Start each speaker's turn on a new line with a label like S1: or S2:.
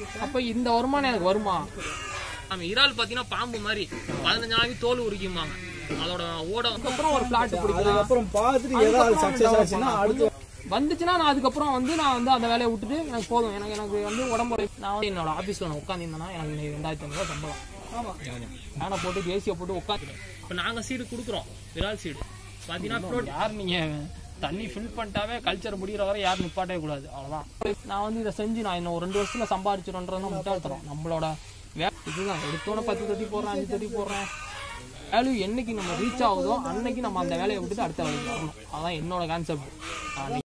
S1: அப்போ இந்த வருமானம் எனக்கு வருமா நம்ம இறால் பார்த்தீங்கன்னா பாம்பு மாதிரி பதினஞ்சு நாளைக்கு தோல் உரிக்குமாங்க அதோட ஓட அப்புறம் ஒரு பிளாட் பிடிக்கலாம்
S2: அதுக்கப்புறம் பார்த்துட்டு ஏதாவது சக்ஸஸ் ஆச்சுன்னா அடுத்து
S1: வந்துச்சுன்னா நான் அதுக்கப்புறம் வந்து நான் வந்து அந்த வேலையை விட்டுட்டு எனக்கு போதும் எனக்கு எனக்கு வந்து உடம்பு நான் வந்து என்னோட ஆஃபீஸில் நான் உட்காந்துருந்தேன்னா எனக்கு இன்னைக்கு ரெண்டாயிரத்தி ஐநூறுவா சம்பளம் ஃபேனை போட்டு ஏசியை போட்டு உட்காந்து இப்போ நாங்கள் சீடு கொடுக்குறோம் விரால் சீடு பார்த்தீங்கன்னா யார் நீங்கள் தண்ணி ஃபில் பண்ணிட்டாவே கல்ச்சர் முடிகிற வரை யாரும் நிப்பாட்டவே கூடாது அவ்வளோதான் நான் வந்து இதை செஞ்சு நான் இன்னும் ஒரு ரெண்டு வருஷத்துல சம்பாதிச்சிடும்ன்றது முட்டாள்தரம் நம்மளோட வே இதுதான் எடுத்தோட பத்து தொட்டி போடுறேன் அஞ்சு தொட்டி போடுறேன் வேல்யூ என்னைக்கு நம்ம ரீச் ஆகுதோ அன்னைக்கு நம்ம அந்த வேலையை விட்டுட்டு அடுத்த வேலைக்கு வரணும் அதான் என்னோட கான்செப்ட்